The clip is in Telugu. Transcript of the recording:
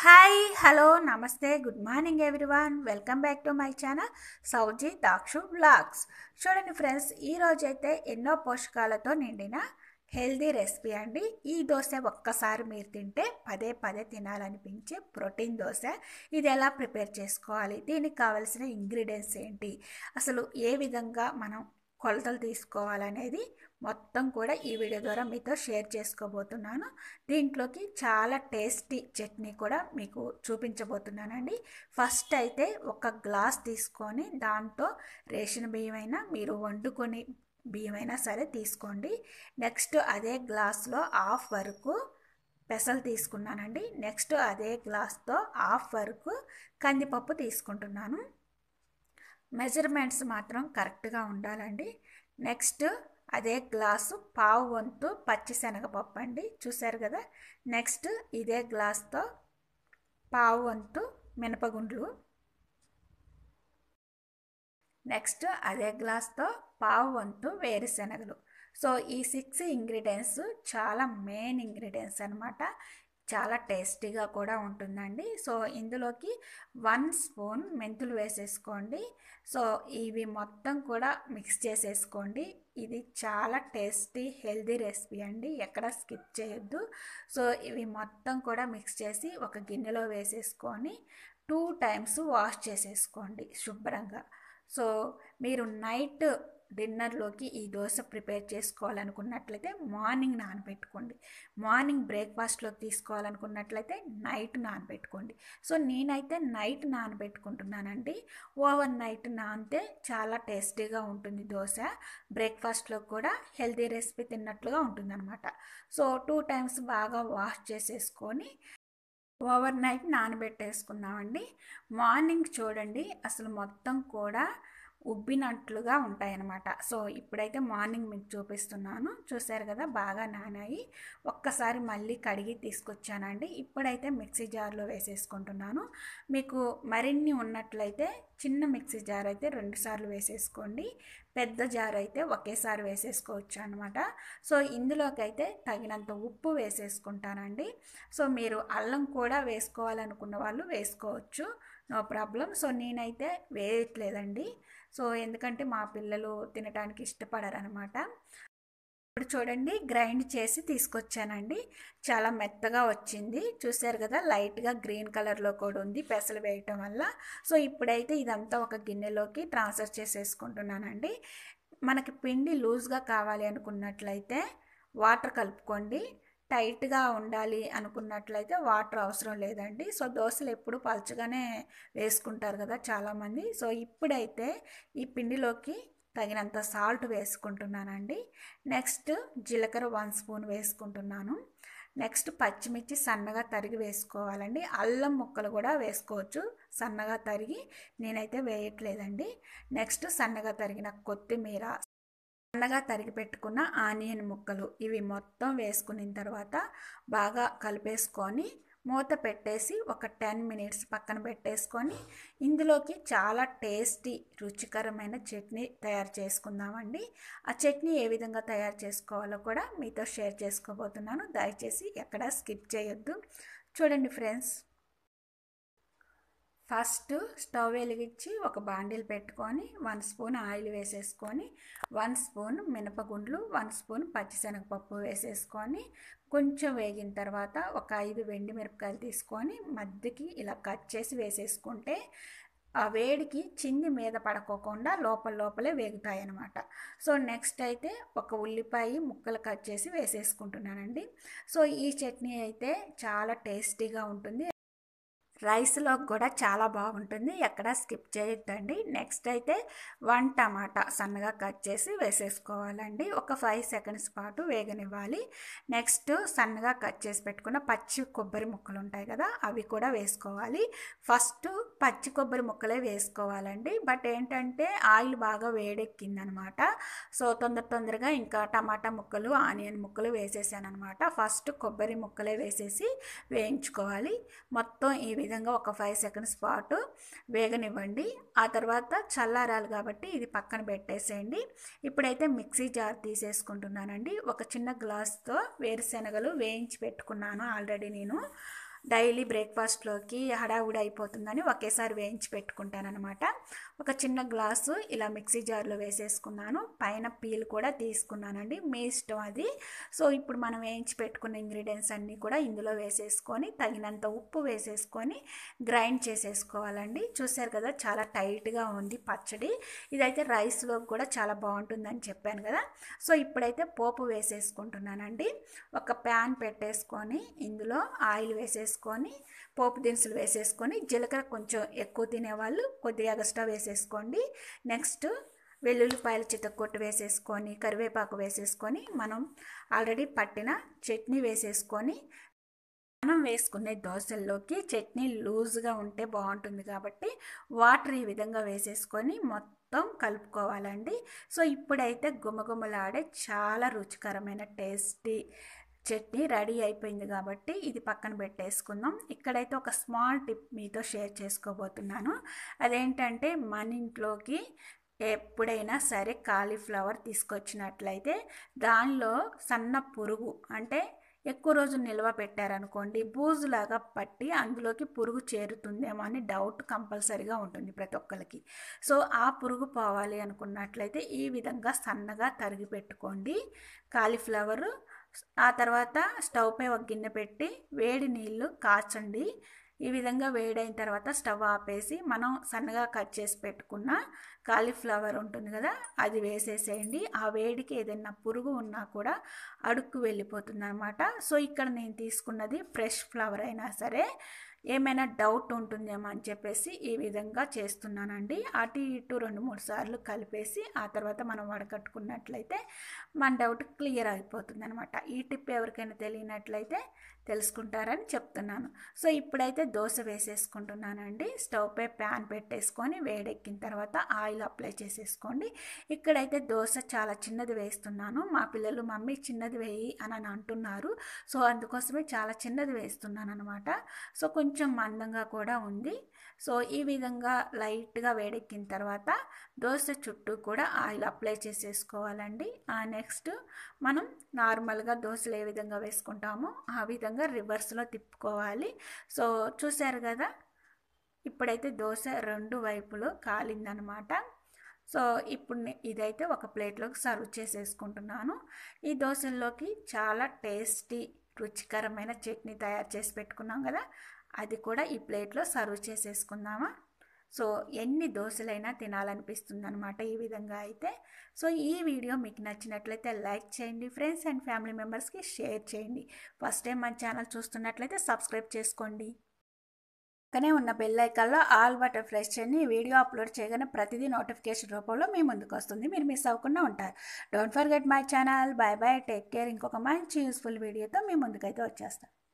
హాయ్ హలో నమస్తే good morning everyone welcome back to my channel Sowji Dakshu vlogs చూడండి ఫ్రెండ్స్ ఈరోజు అయితే ఎన్నో పోషకాలతో నిండిన హెల్దీ రెసిపీ అండి ఈ దోశ ఒక్కసారి మీరు తింటే పదే పదే తినాలనిపించే ప్రోటీన్ దోశ ఇది ఎలా ప్రిపేర్ చేసుకోవాలి దీనికి కావలసిన ఇంగ్రీడియంట్స్ ఏంటి అసలు ఏ విధంగా మనం కొలతలు తీసుకోవాలనేది మొత్తం కూడా ఈ వీడియో ద్వారా మీతో షేర్ చేసుకోబోతున్నాను దీంట్లోకి చాలా టేస్టీ చట్నీ కూడా మీకు చూపించబోతున్నానండి ఫస్ట్ అయితే ఒక గ్లాస్ తీసుకొని దాంతో రేషన్ బియ్యమైనా మీరు వండుకొని బియ్యమైనా సరే తీసుకోండి నెక్స్ట్ అదే గ్లాస్లో హాఫ్ వరకు పెసలు తీసుకున్నానండి నెక్స్ట్ అదే గ్లాస్తో హాఫ్ వరకు కందిపప్పు తీసుకుంటున్నాను మెజర్మెంట్స్ మాత్రం కరెక్ట్గా ఉండాలండి నెక్స్ట్ అదే గ్లాసు పావు వంతు పచ్చిశనగపప్పు అండి చూసారు కదా నెక్స్ట్ ఇదే గ్లాస్తో పావు వంతు మినపగుండ్లు నెక్స్ట్ అదే గ్లాస్తో పావు వంతు వేరుశనగలు సో ఈ సిక్స్ ఇంగ్రీడియంట్స్ చాలా మెయిన్ ఇంగ్రీడియంట్స్ అనమాట చాలా టేస్టీగా కూడా ఉంటుందండి సో ఇందులోకి వన్ స్పూన్ మెంతులు వేసేసుకోండి సో ఇవి మొత్తం కూడా మిక్స్ చేసేసుకోండి ఇది చాలా టేస్టీ హెల్దీ రెసిపీ అండి ఎక్కడ స్కిప్ చేయొద్దు సో ఇవి మొత్తం కూడా మిక్స్ చేసి ఒక గిన్నెలో వేసేసుకొని టూ టైమ్స్ వాష్ చేసేసుకోండి శుభ్రంగా సో మీరు నైట్ డిన్నర్లోకి ఈ దోశ ప్రిపేర్ చేసుకోవాలనుకున్నట్లయితే మార్నింగ్ నానబెట్టుకోండి మార్నింగ్ బ్రేక్ఫాస్ట్లోకి తీసుకోవాలనుకున్నట్లయితే నైట్ నానబెట్టుకోండి సో నేనైతే నైట్ నానబెట్టుకుంటున్నానండి ఓవర్ నైట్ నానితే చాలా టేస్టీగా ఉంటుంది దోశ బ్రేక్ఫాస్ట్లో కూడా హెల్తీ రెసిపీ తిన్నట్లుగా ఉంటుందన్నమాట సో టూ టైమ్స్ బాగా వాష్ చేసేసుకొని ఓవర్ నైట్ నానబెట్టేసుకుందామండి మార్నింగ్ చూడండి అసలు మొత్తం కూడా ఉబ్బినట్లుగా ఉంటాయన్నమాట సో ఇప్పుడైతే మార్నింగ్ మీకు చూపిస్తున్నాను చూసారు కదా బాగా నానాయి ఒక్కసారి మళ్ళీ కడిగి తీసుకొచ్చానండి ఇప్పుడైతే మిక్సీ జార్లో వేసేసుకుంటున్నాను మీకు మరిన్ని ఉన్నట్లయితే చిన్న మిక్సీ జార్ అయితే రెండుసార్లు వేసేసుకోండి పెద్ద జార్ అయితే ఒకేసారి వేసేసుకోవచ్చు అనమాట సో ఇందులోకి అయితే తగినంత ఉప్పు వేసేసుకుంటానండి సో మీరు అల్లం కూడా వేసుకోవాలనుకున్న వాళ్ళు వేసుకోవచ్చు నో ప్రాబ్లం సో నేనైతే వేయట్లేదండి సో ఎందుకంటే మా పిల్లలు తినడానికి ఇష్టపడరు అనమాట ఇప్పుడు చూడండి గ్రైండ్ చేసి తీసుకొచ్చానండి చాలా మెత్తగా వచ్చింది చూసారు కదా లైట్గా గ్రీన్ కలర్లో కూడా ఉంది పెసలు వేయటం వల్ల సో ఇప్పుడైతే ఇదంతా ఒక గిన్నెలోకి ట్రాన్స్ఫర్ చేసేసుకుంటున్నానండి మనకి పిండి లూజ్గా కావాలి అనుకున్నట్లయితే వాటర్ కలుపుకోండి టైట్గా ఉండాలి అనుకున్నట్లయితే వాటర్ అవసరం లేదండి సో దోశలు ఎప్పుడు పలుచగానే వేసుకుంటారు కదా చాలామంది సో ఇప్పుడైతే ఈ పిండిలోకి తగినంత సాల్ట్ వేసుకుంటున్నానండి నెక్స్ట్ జీలకర్ర వన్ స్పూన్ వేసుకుంటున్నాను నెక్స్ట్ పచ్చిమిర్చి సన్నగా తరిగి వేసుకోవాలండి అల్లం ముక్కలు కూడా వేసుకోవచ్చు సన్నగా తరిగి నేనైతే వేయట్లేదండి నెక్స్ట్ సన్నగా తరిగిన కొత్తిమీర సన్నగా తరిగి పెట్టుకున్న ఆనియన్ ముక్కలు ఇవి మొత్తం వేసుకున్న తర్వాత బాగా కలిపేసుకొని మూత పెట్టేసి ఒక టెన్ మినిట్స్ పక్కన పెట్టేసుకొని ఇందులోకి చాలా టేస్టీ రుచికరమైన చట్నీ తయారు చేసుకుందామండి ఆ చట్నీ ఏ విధంగా తయారు చేసుకోవాలో కూడా మీతో షేర్ చేసుకోబోతున్నాను దయచేసి ఎక్కడ స్కిప్ చేయొద్దు చూడండి ఫ్రెండ్స్ ఫస్ట్ స్టవ్ వెలిగించి ఒక బాండిల్ పెట్టుకొని వన్ స్పూన్ ఆయిల్ వేసేసుకొని వన్ స్పూన్ మినపగుండ్లు వన్ స్పూన్ పచ్చిశనగపప్పు వేసేసుకొని కొంచెం వేగిన తర్వాత ఒక ఐదు వెండి మిరపకాయలు తీసుకొని మధ్యకి ఇలా కట్ చేసి వేసేసుకుంటే ఆ వేడికి చింది మీద పడకోకుండా లోపల లోపలే వేగుతాయి అన్నమాట సో నెక్స్ట్ అయితే ఒక ఉల్లిపాయ ముక్కలు కట్ చేసి వేసేసుకుంటున్నానండి సో ఈ చట్నీ అయితే చాలా టేస్టీగా ఉంటుంది రైస్లో కూడా చాలా బాగుంటుంది ఎక్కడ స్కిప్ చేయొద్దండి నెక్స్ట్ అయితే వన్ టమాటా సన్నగా కట్ చేసి వేసేసుకోవాలండి ఒక ఫైవ్ సెకండ్స్ పాటు వేగనివ్వాలి నెక్స్ట్ సన్నగా కట్ చేసి పెట్టుకున్న పచ్చి కొబ్బరి ముక్కలు ఉంటాయి కదా అవి కూడా వేసుకోవాలి ఫస్ట్ పచ్చి కొబ్బరి ముక్కలే వేసుకోవాలండి బట్ ఏంటంటే ఆయిల్ బాగా వేడెక్కిందనమాట సో తొందర తొందరగా ఇంకా టమాటా ముక్కలు ఆనియన్ ముక్కలు వేసేసాను అనమాట ఫస్ట్ కొబ్బరి ముక్కలే వేసేసి వేయించుకోవాలి మొత్తం ఈ విధంగా ఒక ఫైవ్ సెకండ్స్ పాటు వేగనివ్వండి ఆ తర్వాత చల్లారాలి కాబట్టి ఇది పక్కన పెట్టేసేయండి ఇప్పుడైతే మిక్సీ జార్ తీసేసుకుంటున్నానండి ఒక చిన్న గ్లాస్తో వేరుశనగలు వేయించి పెట్టుకున్నాను ఆల్రెడీ నేను డైలీ బ్రేక్ఫాస్ట్లోకి హడావుడి అయిపోతుందని ఒకేసారి వేయించి పెట్టుకుంటానమాట ఒక చిన్న గ్లాసు ఇలా మిక్సీ జార్లో వేసేసుకున్నాను పైన పీల్ కూడా తీసుకున్నానండి మీ ఇష్టం అది సో ఇప్పుడు మనం వేయించి పెట్టుకున్న ఇంగ్రీడియంట్స్ అన్నీ కూడా ఇందులో వేసేసుకొని తగినంత ఉప్పు వేసేసుకొని గ్రైండ్ చేసేసుకోవాలండి చూసారు కదా చాలా టైట్గా ఉంది పచ్చడి ఇదైతే రైస్లో కూడా చాలా బాగుంటుందని చెప్పాను కదా సో ఇప్పుడైతే పోపు వేసేసుకుంటున్నానండి ఒక ప్యాన్ పెట్టేసుకొని ఇందులో ఆయిల్ వేసేసుకొని పోపు దినుసులు వేసేసుకొని జీలకర్ర కొంచెం ఎక్కువ తినేవాళ్ళు కొద్దిగా ఎక్స్ట్రా వేసేసుకోండి నెక్స్ట్ వెల్లుల్లిపాయలు చితక్కొట్టు వేసేసుకొని కరివేపాకు వేసేసుకొని మనం ఆల్రెడీ పట్టిన చట్నీ వేసేసుకొని మనం వేసుకునే దోశల్లోకి చట్నీ లూజ్గా ఉంటే బాగుంటుంది కాబట్టి వాటర్ ఈ విధంగా వేసేసుకొని మొత్తం కలుపుకోవాలండి సో ఇప్పుడైతే గుమగుమలాడే చాలా రుచికరమైన టేస్టీ చట్నీ రెడీ అయిపోయింది కాబట్టి ఇది పక్కన పెట్టేసుకుందాం ఇక్కడైతే ఒక స్మాల్ టిప్ మీతో షేర్ చేసుకోబోతున్నాను అదేంటంటే మన ఇంట్లోకి ఎప్పుడైనా సరే కాలీఫ్లవర్ తీసుకొచ్చినట్లయితే దానిలో సన్న పురుగు అంటే ఎక్కువ రోజులు నిల్వ పెట్టారనుకోండి బూజులాగా పట్టి అందులోకి పురుగు చేరుతుందేమో అని డౌట్ కంపల్సరీగా ఉంటుంది ప్రతి ఒక్కరికి సో ఆ పురుగు పోవాలి అనుకున్నట్లయితే ఈ విధంగా సన్నగా తరిగి పెట్టుకోండి కాలీఫ్లవరు ఆ తర్వాత స్టవ్ పై ఒక గిన్నె పెట్టి వేడి నీళ్ళు కాచండి ఈ విధంగా వేడైన తర్వాత స్టవ్ ఆపేసి మనం సన్నగా కట్ చేసి పెట్టుకున్న కాలీఫ్లవర్ ఉంటుంది కదా అది వేసేసేయండి ఆ వేడికి ఏదైనా పురుగు ఉన్నా కూడా అడుక్కు వెళ్ళిపోతుంది అనమాట సో ఇక్కడ నేను తీసుకున్నది ఫ్రెష్ ఫ్లవర్ అయినా సరే ఏమైనా డౌట్ ఉంటుందేమో అని చెప్పేసి ఈ విధంగా చేస్తున్నానండి అటు ఇటు రెండు మూడు సార్లు కలిపేసి ఆ తర్వాత మనం వడకట్టుకున్నట్లయితే మన డౌట్ క్లియర్ అయిపోతుంది అనమాట ఈ టిప్ ఎవరికైనా తెలియనట్లయితే తెలుసుకుంటారని చెప్తున్నాను సో ఇప్పుడైతే దోశ వేసేసుకుంటున్నానండి స్టవ్ పై ప్యాన్ పెట్టేసుకొని వేడెక్కిన తర్వాత ఆయిల్ అప్లై చేసేసుకోండి ఇక్కడైతే దోశ చాలా చిన్నది వేస్తున్నాను మా పిల్లలు మమ్మీ చిన్నది వేయి అని అంటున్నారు సో అందుకోసమే చాలా చిన్నది వేస్తున్నాను అనమాట సో కొంచెం మందంగా కూడా ఉంది సో ఈ విధంగా లైట్గా వేడెక్కిన తర్వాత దోశ చుట్టూ కూడా ఆయిల్ అప్లై చేసేసుకోవాలండి నెక్స్ట్ మనం నార్మల్గా దోశలు ఏ విధంగా వేసుకుంటామో ఆ విధంగా రివర్స్లో తిప్పుకోవాలి సో చూసారు కదా ఇప్పుడైతే దోశ రెండు వైపులు కాలిందనమాట సో ఇప్పుడు ఇదైతే ఒక ప్లేట్లోకి సర్వ్ చేసేసుకుంటున్నాను ఈ దోశల్లోకి చాలా టేస్టీ రుచికరమైన చట్నీ తయారు చేసి పెట్టుకున్నాం కదా అది కూడా ఈ ప్లేట్లో సర్వ్ చేసేసుకుందామా సో ఎన్ని దోశలైనా తినాలనిపిస్తుంది అనమాట ఈ విధంగా అయితే సో ఈ వీడియో మీకు నచ్చినట్లయితే లైక్ చేయండి ఫ్రెండ్స్ అండ్ ఫ్యామిలీ మెంబర్స్కి షేర్ చేయండి ఫస్ట్ టైం మన ఛానల్ చూస్తున్నట్లయితే సబ్స్క్రైబ్ చేసుకోండి పక్కనే ఉన్న బెల్ ఐకాన్లో ఆల్ బటర్ ఫ్రెష్ చేయండి వీడియో అప్లోడ్ చేయగానే ప్రతిదీ నోటిఫికేషన్ రూపంలో మీ ముందుకు వస్తుంది మీరు మిస్ అవ్వకుండా ఉంటారు don't forget my channel bye bye take care ఇంకొక మంచి యూస్ఫుల్ వీడియోతో మీ ముందుకైతే వచ్చేస్తాను